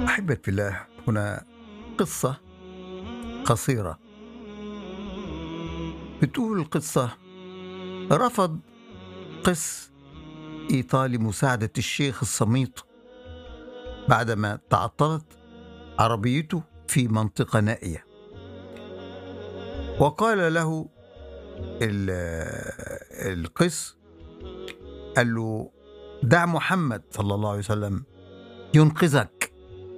أحبة في الله هنا قصة قصيرة بتقول القصة رفض قس إيطالي مساعدة الشيخ الصميط بعدما تعطلت عربيته في منطقة نائية وقال له ال- القس قال له دع محمد صلى الله عليه وسلم ينقذك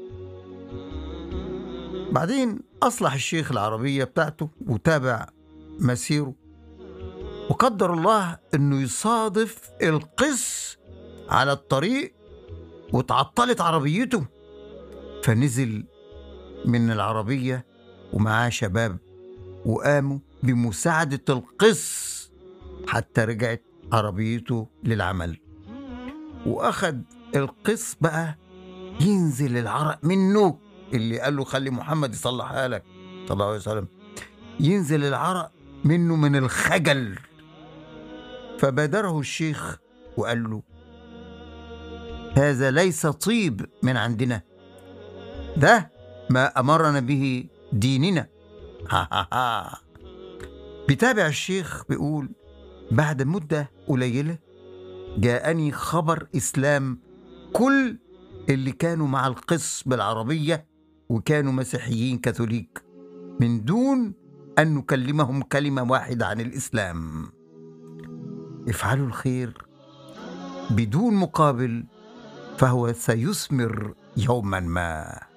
بعدين أصلح الشيخ العربية بتاعته وتابع مسيره وقدر الله انه يصادف القس على الطريق وتعطلت عربيته فنزل من العربية ومعاه شباب وقاموا بمساعدة القس حتى رجعت عربيته للعمل وأخد القس بقى ينزل العرق منه اللي قال له خلي محمد يصلحها لك صلى الله عليه وسلم ينزل العرق منه من الخجل فبادره الشيخ وقال له هذا ليس طيب من عندنا ده ما أمرنا به ديننا ها ها ها بيتابع الشيخ بيقول بعد مدة قليلة جاءني خبر إسلام كل اللي كانوا مع القس بالعربية وكانوا مسيحيين كاثوليك من دون أن نكلمهم كلمة واحدة عن الإسلام افعلوا الخير بدون مقابل فهو سيثمر يوما ما